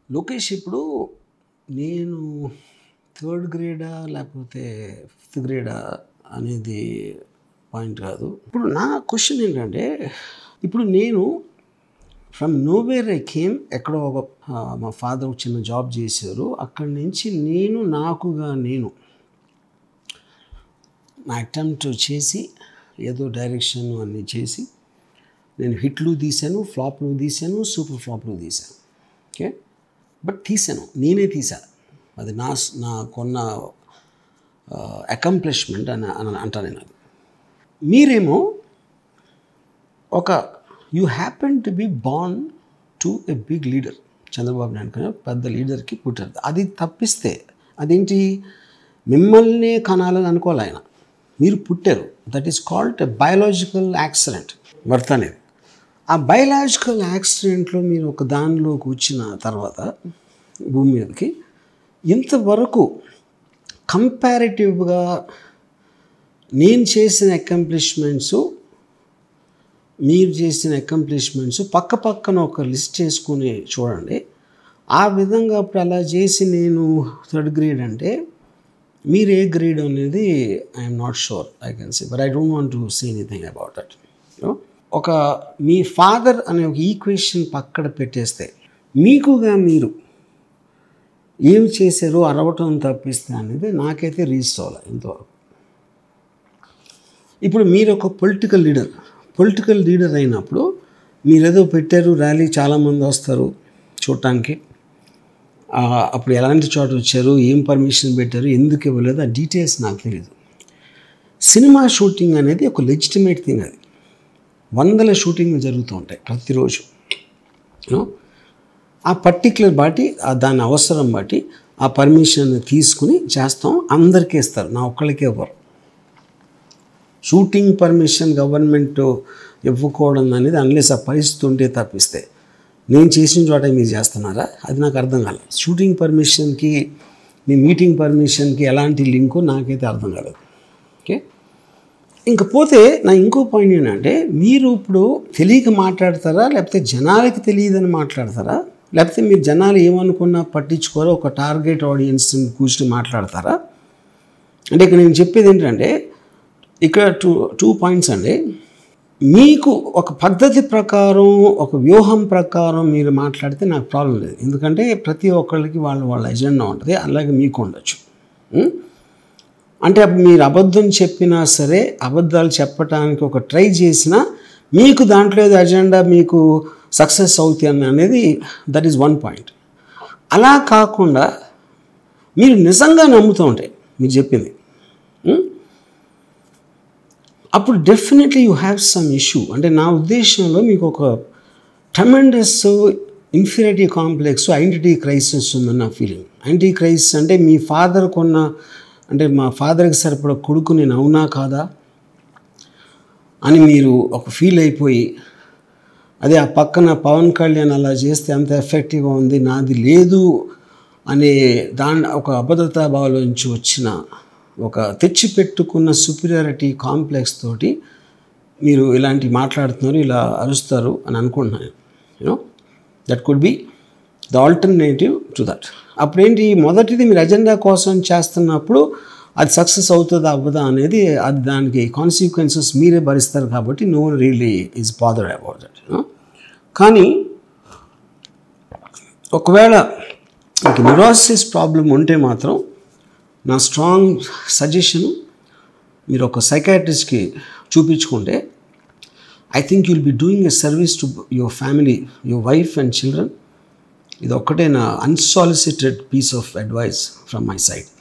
లోకేష్ ఇప్పుడు నేను థర్డ్ గ్రేడా లేకపోతే ఫిఫ్త్ గ్రేడా అనేది పాయింట్ కాదు ఇప్పుడు నా క్వశ్చన్ ఏంటంటే ఇప్పుడు నేను ఫ్రమ్ నోవేర్ ఐ కేమ్ ఎక్కడో ఒక ఆ, మా ఫాదర్ ఒక చిన్న జాబ్ చేశారు అక్కడి నుంచి నేను నాకుగా నేను నా అటెంప్ట్ చేసి ఏదో డైరెక్షన్ అన్నీ చేసి నేను హిట్లు తీశాను ఫ్లాప్లు తీశాను సూపర్ ఫ్లాప్లు తీశాను ఓకే బట్ తీశాను నేనే తీశాను అది నా నా కొన్న అకంప్లిష్మెంట్ అని అని అంటాను నేను అది మీరేమో ఒక you happen to be born to a big leader Chandrababu Naidu కన్నా పెద్ద లీడర్కి పుట్టారు అది తప్పిస్తే అదేంటి మిమ్మల్నే కనాలని అనుకోవాలి ఆయన మీరు పుట్టారు that is called a biological accident birth అనేది ఆ బయలాజికల్ యాక్సిడెంట్లో మీరు ఒక దానిలోకి వచ్చిన తర్వాత భూమి మీదకి ఇంతవరకు కంపారిటివ్గా నేను చేసిన అకంప్లిష్మెంట్స్ మీరు చేసిన అకంప్లిష్మెంట్స్ పక్క పక్కన ఒక లిస్ట్ చేసుకుని చూడండి ఆ విధంగా ఇప్పుడు అలా చేసి నేను థర్డ్ గ్రేడ్ అంటే మీరు ఏ గ్రేడ్ అనేది I'm not sure I can see but I don't want to see anything about that ఒక మీ ఫాదర్ అనే ఒక ఈక్వేషన్ పక్కన పెట్టేస్తే మీకుగా మీరు ఏం చేశారో అరవటం తప్పిస్తే అనేది నాకైతే రీచ్ అవ్వాలి ఇంతవరకు ఇప్పుడు మీరు ఒక పొలిటికల్ లీడర్ పొలిటికల్ లీడర్ అయినప్పుడు మీరు ఏదో పెట్టారు ర్యాలీ చాలామంది వస్తారు చూడటానికి ఆ, అప్పుడు ఎలాంటి చోట వచ్చారు ఏం పర్మిషన్ పెట్టారు ఎందుకు ఇవ్వలేదు ఆ డీటెయిల్స్ నాకు తెలియదు సినిమా షూటింగ్ అనేది ఒక లెజిటిమేట్ థింగ్ అది వందల షూటింగ్ జరుగుతూ ఉంటాయి ప్రతిరోజు You know? ఆ పర్టిక్యులర్ బట్టి ఆ దాని అవసరం బట్టి ఆ పర్మిషన్ తీసుకుని చేస్తాం అందరికీ ఇస్తారు నా ఒక్కళ్ళకే ఇవ్వరు షూటింగ్ పర్మిషన్ గవర్నమెంట్ ఇవ్వకూడదు అనేది అన్లెస్ ఆ పరిస్థితి ఉంటే తప్పిస్తే నేను చేసిన చోట మీరు చేస్తున్నారా అది నాకు అర్థం కాలేదు షూటింగ్ పర్మిషన్కి మీ మీటింగ్ పర్మిషన్కి ఎలాంటి లింకు నాకైతే అర్థం కాలేదు ఓకే ఇంకపోతే నా ఇంకో పాయింట్ ఏంటంటే మీరు ఇప్పుడు తెలియక మాట్లాడతారా లేకపోతే జనాలకి తెలియదని మాట్లాడతారా లేకపోతే మీరు జనాలు ఏమనుకున్నా పట్టించుకోరో ఒక టార్గెట్ ఆడియన్స్ కూర్చుని మాట్లాడతారా అంటే ఇక్కడ నేను చెప్పేది ఏంటంటే ఇక్కడ టూ టూ పాయింట్స్ అండి మీకు ఒక పద్ధతి ప్రకారం ఒక వ్యూహం ప్రకారం మీరు మాట్లాడితే నాకు ప్రాబ్లం లేదు ఎందుకంటే ప్రతి ఒక్కళ్ళకి వాళ్ళ వాళ్ళ ఎజెండా ఉంటుంది అలాగే మీకు ఉండొచ్చు ఉం? అంటే అప్పుడు మీరు అబద్ధం చెప్పినా సరే అబద్ధాలు చెప్పడానికి ఒక ట్రై చేసినా మీకు దాంట్లో ఏదో అజెండా మీకు సక్సెస్ అవుతుంది అనేది దట్ ఈస్ వన్ పాయింట్ అలా కాకుండా మీరు నిజంగా నమ్ముతూ ఉంటాయి మీరు చెప్పింది ఉం? అప్పుడు definitely you have some issue అంటే నా ఉద్దేశంలో మీకు ఒక tremendous inferiority complex identity crisis ఉందని నా ఫీలింగ్ ఐడెంటిటీ క్రైసిస్ అంటే మీ ఫాదర్ కొన్న అంటే మా ఫాదర్కి సరిపడ కొడుకు నేను అవునా కాదా అని మీరు ఒక ఫీల్ అయిపోయి అదే ఆ పక్కన పవన్ కళ్యాణ్ అలా చేస్తే అంత ఎఫెక్టివ్గా ఉంది నాది లేదు అనే దాని ఒక అభద్రతా భావంలో నుంచి వచ్చిన ఒక తెచ్చిపెట్టుకున్న సుపీరియారిటీ కాంప్లెక్స్ తోటి మీరు ఇలాంటి మాట్లాడుతున్నారు ఇలా అరుస్తారు అని అనుకుంటున్నాను you know that could be the alternative to that అప్పుడేంటి మొదటిది మీరు ఎజెండా కోసం చేస్తున్నప్పుడు అది సక్సెస్ అవుతుందా అవ్వదా అనేది అది దానికి కాన్సిక్వెన్సెస్ మీరే భరిస్తారు కాబట్టి no really is bother about that కానీ ఒకవేళ మీకు న్యూరాసిస్ ప్రాబ్లం ఉంటే మాత్రం నా స్ట్రాంగ్ సజెషను మీరు ఒక సైకాట్రిస్ట్కి చూపించుకుంటే I think you'll be doing a service to your family your wife and children ఇది ఒక్కటే నా unsolicited piece of advice from my side